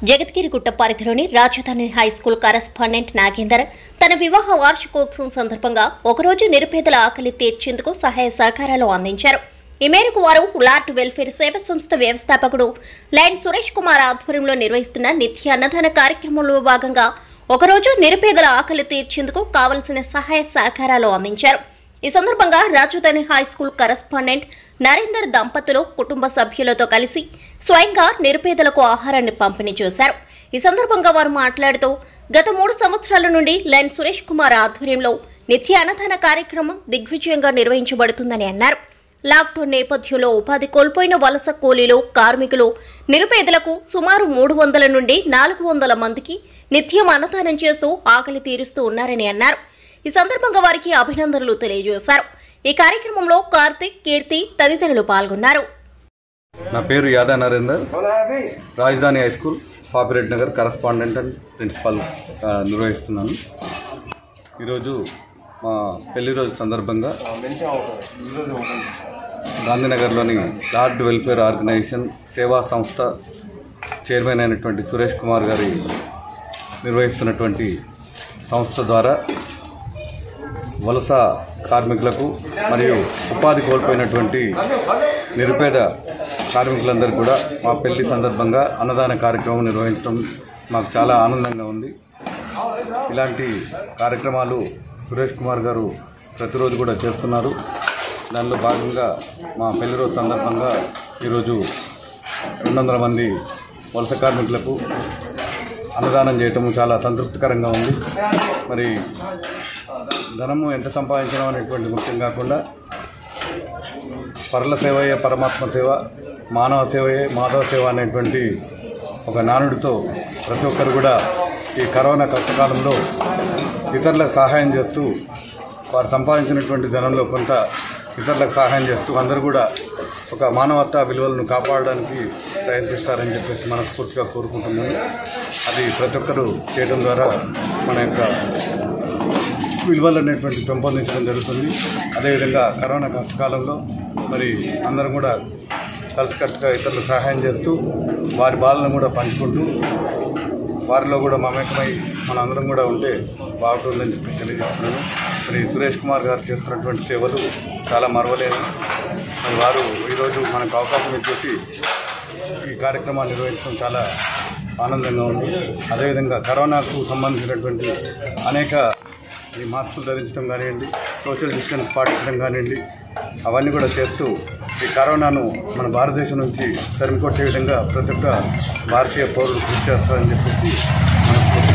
జగద్గిరిగుట్ట పరిధిలోని రాజధాని high school correspondent Nagender తన వివాహ వార్షికోత్సవం సందర్భంగా ఒకరోజు నిరుపేదల ఆకలి తీర్చేందుకు సహాయ సహకారాలు అందించారు ఈ మేరకు వారు లార్డ్ వెల్ఫేర్ సేవ సంస్థ వ్యవస్థాపకుడు లైన్ సురేష్ కుమార్ ఆధ్వర్యంలో నిర్వహిస్తున్న నిత్య అన్నదాన కార్యక్రమంలో భాగంగా ఒకరోజు నిరుపేదల ఆకలి తీర్చేందుకు కావలసిన సహాయ సహకారాలు అందించారు ఈ సందర్భంగా రాజధాని హై స్కూల్ కరెస్పాండెంట్ నరేందర్ దంపతులు కుటుంబ సభ్యులతో కలిసి స్వయంగా నిరుపేదలకు ఆహారాన్ని పంపిణీ చేశారు ఈ సందర్భంగా వారు మాట్లాడుతూ గత మూడు సంవత్సరాల నుండి లైన్ సురేష్ కుమార్ ఆధ్వర్యంలో నిత్య అన్నదాన కార్యక్రమం దిగ్విజయంగా నిర్వహించబడుతుందని అన్నారు లాక్డౌన్ నేపథ్యంలో ఉపాధి కోల్పోయిన వలస కూలీలు కార్మికులు నిరుపేదలకు సుమారు మూడు వందల నుండి నాలుగు వందల మందికి నిత్యం అన్నదానం చేస్తూ ఆకలి తీరుస్తూ ఉన్నారని అన్నారు ఈ సందర్భంగా వారికి అభినందనలు తెలియజేశారు ఈ కార్యక్రమంలో కార్తిక్ కీర్తి తదితరులు పాల్గొన్నారు నా పేరు Yada Narender Rajdhani high school Papireddy Nagar correspondent and principal ఆ, నిర్వహిస్తున్నాను ఈరోజు మా పెళ్లి రోజు సందర్భంగా గాంధీనగర్లోని లార్డ్ వెల్ఫేర్ ఆర్గనైజేషన్ సేవా సంస్థ చైర్మన్ అయినటువంటి సురేష్ కుమార్ గారి నిర్వహిస్తున్నటువంటి సంస్థ ద్వారా వలస కార్మికులకు మరియు ఉపాధి కోల్పోయినటువంటి నిరుపేద కార్మికులందరూ కూడా మా పెళ్లి సందర్భంగా అన్నదాన కార్యక్రమం నిర్వహించడం మాకు చాలా ఆనందంగా ఉంది ఇలాంటి కార్యక్రమాలు సురేష్ కుమార్ గారు ప్రతిరోజు కూడా చేస్తున్నారు దానిలో భాగంగా మా పెళ్లి రోజు సందర్భంగా ఈరోజు రెండు వందల మంది వలస కార్మికులకు అన్నదానం చేయటం చాలా సంతృప్తికరంగా ఉంది మరి ధనము ఎంత సంపాదించడం అనేటువంటి ముఖ్యం కాకుండా పరల సేవయే పరమాత్మ సేవ మానవ సేవయే మాధవ సేవ అనేటువంటి ఒక నానుడితో ప్రతి ఒక్కరు కూడా ఈ కరోనా కష్టకాలంలో ఇతరులకు సహాయం చేస్తూ వారు సంపాదించినటువంటి ధనంలో కొంత ఇతరులకు సహాయం చేస్తూ అందరూ కూడా ఒక మానవతా విలువలను కాపాడడానికి ప్రయత్నిస్తారని చెప్పేసి మనస్ఫూర్తిగా కోరుకుంటున్నాను అది ప్రతి ఒక్కరూ చేయడం ద్వారా మన యొక్క విలువలు అనేటువంటి పెంపొందించడం జరుగుతుంది అదేవిధంగా కరోనా కష్టకాలంలో మరి అందరం కూడా కలిసికట్టుగా ఇతరులకు సహాయం చేస్తూ వారి బాధలను కూడా పంచుకుంటూ వారిలో కూడా మమేకమై మన అందరం కూడా ఉంటే బాగుంటుందని చెప్పి తెలియజేస్తున్నాను మరి సురేష్ కుమార్ గారు చేస్తున్నటువంటి సేవలు చాలా మరవలేను మరి వారు ఈరోజు మనకు అవకాశం ఇచ్చేసి ఈ కార్యక్రమాన్ని నిర్వహించడం చాలా ఆనందంగా ఉంది అదేవిధంగా కరోనాకు సంబంధించినటువంటి అనేక ఈ మాస్కులు ధరించడం కానివ్వండి సోషల్ డిస్టెన్స్ పాటించడం కానివ్వండి అవన్నీ కూడా చేస్తూ ఈ కరోనాను మన భారతదేశం నుంచి తరిమికొట్టే విధంగా ప్రతి ఒక్క భారతీయ పౌరులు కృషి చేస్తారని చెప్పేసి మనస్ఫూర్తిగా